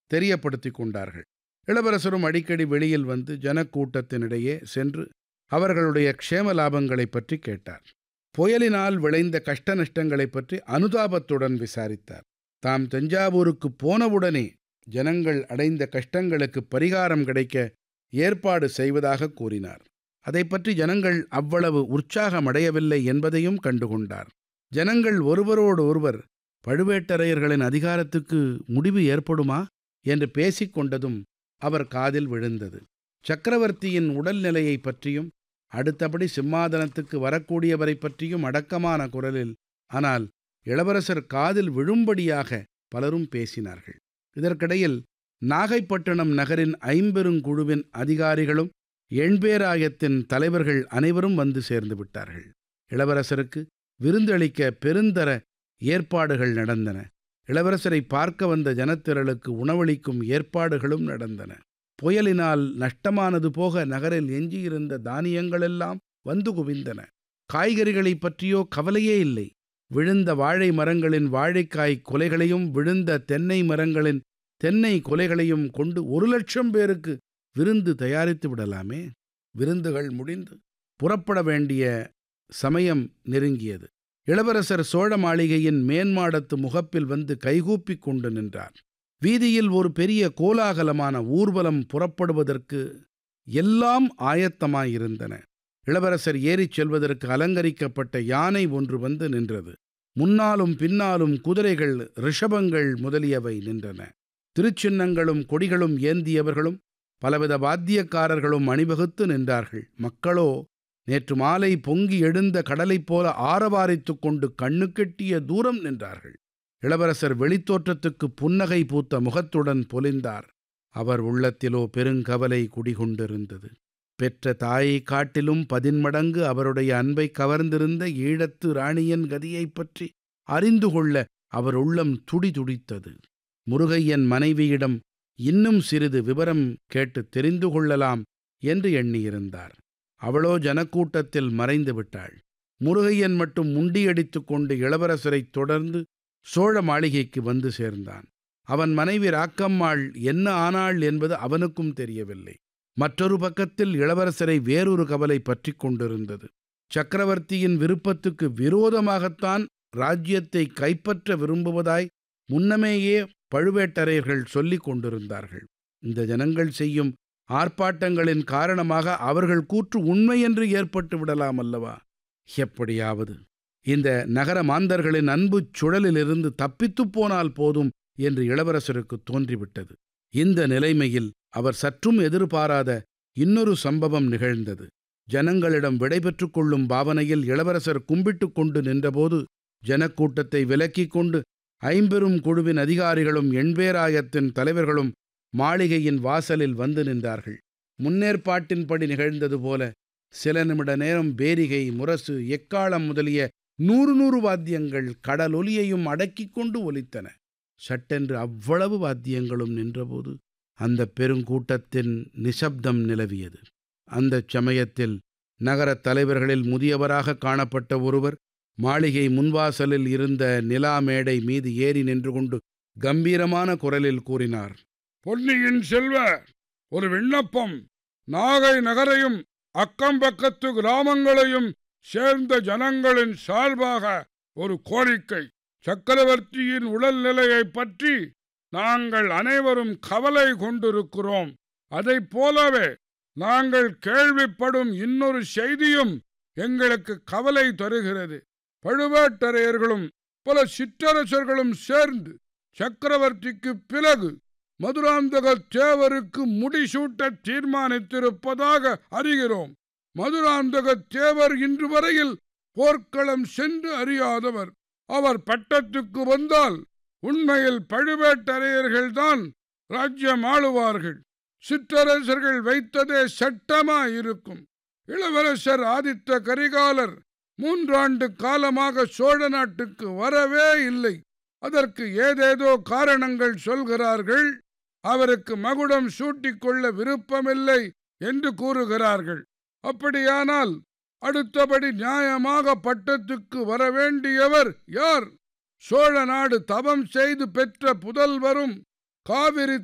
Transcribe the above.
தெரியப்படுத்திக் கொண்டார்கள் இளவரசரும் அடிக்கடி வெளியில் வந்து ஜனக்கூட்டத்தினிடையே சென்று அவர்களுடைய க்ஷேம லாபங்களைப் பற்றி கேட்டார் புயலினால் விளைந்த கஷ்ட நஷ்டங்களைப் பற்றி அனுதாபத்துடன் விசாரித்தார் தாம் தஞ்சாவூருக்கு போனவுடனே ஜனங்கள் அடைந்த கஷ்டங்களுக்கு பரிகாரம் கிடைக்க ஏற்பாடு செய்வதாக கூறினார் அதை பற்றி ஜனங்கள் அவ்வளவு உற்சாகமடையவில்லை என்பதையும் கண்டுகொண்டார் ஜனங்கள் ஒருவரோடு ஒருவர் பழுவேட்டரையர்களின் அதிகாரத்துக்கு முடிவு ஏற்படுமா என்று பேசிக் கொண்டதும் அவர் காதில் விழுந்தது சக்கரவர்த்தியின் உடல்நிலையை பற்றியும் அடுத்தபடி சிம்மாதனத்துக்கு வரக்கூடியவரை பற்றியும் அடக்கமான குரலில் ஆனால் இளவரசர் காதில் விழும்படியாக பலரும் பேசினார்கள் இதற்கிடையில் நாகைப்பட்டினம் நகரின் ஐம்பெருங்குழுவின் அதிகாரிகளும் எண்பேராயத்தின் தலைவர்கள் அனைவரும் வந்து சேர்ந்து விட்டார்கள் இளவரசருக்கு விருந்தளிக்க பெருந்தர ஏற்பாடுகள் நடந்தன இளவரசரை பார்க்க வந்த ஜனத்திரளுக்கு உணவளிக்கும் ஏற்பாடுகளும் நடந்தன புயலினால் நஷ்டமானது போக நகரில் எஞ்சியிருந்த தானியங்களெல்லாம் வந்து குவிந்தன காய்கறிகளைப் பற்றியோ கவலையே இல்லை விழுந்த வாழை மரங்களின் வாழைக்காய் கொலைகளையும் விழுந்த தென்னை மரங்களின் தென்னை கொலைகளையும் கொண்டு ஒரு லட்சம் பேருக்கு விருந்து தயாரித்து விடலாமே விருந்துகள் முடிந்து புறப்பட வேண்டிய சமயம் நெருங்கியது இளவரசர் சோழ மாளிகையின் மேன்மாடத்து முகப்பில் வந்து கைகூப்பிக் கொண்டு நின்றார் வீதியில் ஒரு பெரிய கோலாகலமான ஊர்வலம் புறப்படுவதற்கு எல்லாம் ஆயத்தமாயிருந்தன இளவரசர் ஏறிச் செல்வதற்கு அலங்கரிக்கப்பட்ட யானை ஒன்று வந்து நின்றது முன்னாலும் பின்னாலும் குதிரைகள் ரிஷபங்கள் முதலியவை நின்றன திருச்சின்னங்களும் கொடிகளும் ஏந்தியவர்களும் பலவித வாத்தியக்காரர்களும் அணிவகுத்து நின்றார்கள் மக்களோ நேற்று மாலை பொங்கி எழுந்த கடலைப் போல ஆரவாரித்துக் கொண்டு கண்ணுக்கெட்டிய தூரம் நின்றார்கள் இளவரசர் வெளித்தோற்றத்துக்கு புன்னகை பூத்த முகத்துடன் பொலிந்தார் அவர் உள்ளத்திலோ பெருங்கவலை குடிகொண்டிருந்தது பெற்ற தாயை காட்டிலும் பதின்மடங்கு அவருடைய அன்பை கவர்ந்திருந்த ஈழத்து ராணியன் கதியைப் பற்றி அறிந்து கொள்ள அவர் உள்ளம் துடிதுடித்தது முருகையன் மனைவியிடம் இன்னும் சிறிது விவரம் கேட்டு தெரிந்து கொள்ளலாம் என்று எண்ணியிருந்தார் அவளோ ஜனக்கூட்டத்தில் மறைந்து விட்டாள் முருகையன் மட்டும் முண்டியடித்துக் கொண்டு இளவரசரைத் தொடர்ந்து சோழ மாளிகைக்கு வந்து சேர்ந்தான் அவன் மனைவி ராக்கம்மாள் என்ன ஆனாள் என்பது அவனுக்கும் தெரியவில்லை மற்றொரு பக்கத்தில் இளவரசரை வேறொரு கவலை பற்றி கொண்டிருந்தது சக்கரவர்த்தியின் விருப்பத்துக்கு விரோதமாகத்தான் ராஜ்யத்தை கைப்பற்ற விரும்புவதாய் முன்னமேயே பழுவேட்டரையர்கள் சொல்லிக் கொண்டிருந்தார்கள் இந்த ஜனங்கள் செய்யும் ஆர்ப்பாட்டங்களின் காரணமாக அவர்கள் கூற்று உண்மையென்று ஏற்பட்டு விடலாம் அல்லவா எப்படியாவது இந்த நகர மாந்தர்களின் அன்புச் சுழலிலிருந்து தப்பித்துப் போனால் போதும் என்று இளவரசருக்கு தோன்றிவிட்டது இந்த நிலைமையில் அவர் சற்றும் எதிர்பாராத இன்னொரு சம்பவம் நிகழ்ந்தது ஜனங்களிடம் விடைபெற்றுக் கொள்ளும் பாவனையில் இளவரசர் கும்பிட்டுக் கொண்டு நின்றபோது ஜனக்கூட்டத்தை விலக்கிக் கொண்டு ஐம்பெரும் குழுவின் அதிகாரிகளும் எண்பேராயத்தின் தலைவர்களும் மாளிகையின் வாசலில் வந்து நின்றார்கள் முன்னேற்பாட்டின்படி நிகழ்ந்தது போல சில நிமிட நேரம் பேரிகை முரசு எக்காளம் முதலிய நூறு நூறு வாத்தியங்கள் கடலொலியையும் அடக்கிக் கொண்டு ஒலித்தன சட்டென்று அவ்வளவு வாத்தியங்களும் நின்றபோது அந்த பெருங்கூட்டத்தின் நிசப்தம் நிலவியது அந்தச் சமயத்தில் நகரத் தலைவர்களில் முதியவராக காணப்பட்ட ஒருவர் மாளிகை முன்வாசலில் இருந்த நிலா மேடை மீது ஏறி நின்று கொண்டு கம்பீரமான குரலில் கூறினார் பொன்னியின் செல்வ ஒரு விண்ணப்பம் நாகை நகரையும் அக்கம்பக்கத்து கிராமங்களையும் சேர்ந்த ஜனங்களின் சார்பாக ஒரு கோரிக்கை சக்கரவர்த்தியின் உடல்நிலையைப் பற்றி நாங்கள் அனைவரும் கவலை கொண்டிருக்கிறோம் அதைப் போலவே நாங்கள் கேள்விப்படும் இன்னொரு செய்தியும் எங்களுக்கு கவலை தருகிறது பழுவேட்டரையர்களும் பல சிற்றரசர்களும் சேர்ந்து சக்கரவர்த்திக்கு பிறகு மதுராந்தக தேவருக்கு முடிசூட்ட தீர்மானித்திருப்பதாக அறிகிறோம் மதுராந்தக தேவர் இன்று வரையில் போர்க்களம் சென்று அறியாதவர் அவர் பட்டத்துக்கு வந்தால் உண்மையில் பழுவேட்டரையர்கள்தான் ராஜ்யம் ஆளுவார்கள் சிற்றரசர்கள் வைத்ததே சட்டமாயிருக்கும் இளவரசர் ஆதித்த கரிகாலர் மூன்றாண்டு காலமாக சோழ நாட்டுக்கு வரவே இல்லை அதற்கு ஏதேதோ காரணங்கள் சொல்கிறார்கள் அவருக்கு மகுடம் சூட்டிக்கொள்ள விருப்பமில்லை என்று கூறுகிறார்கள் அப்படியானால் அடுத்தபடி நியாயமாக பட்டத்துக்கு வரவேண்டியவர் யார் சோழ நாடு தவம் செய்து பெற்ற புதல்வரும் காவிரி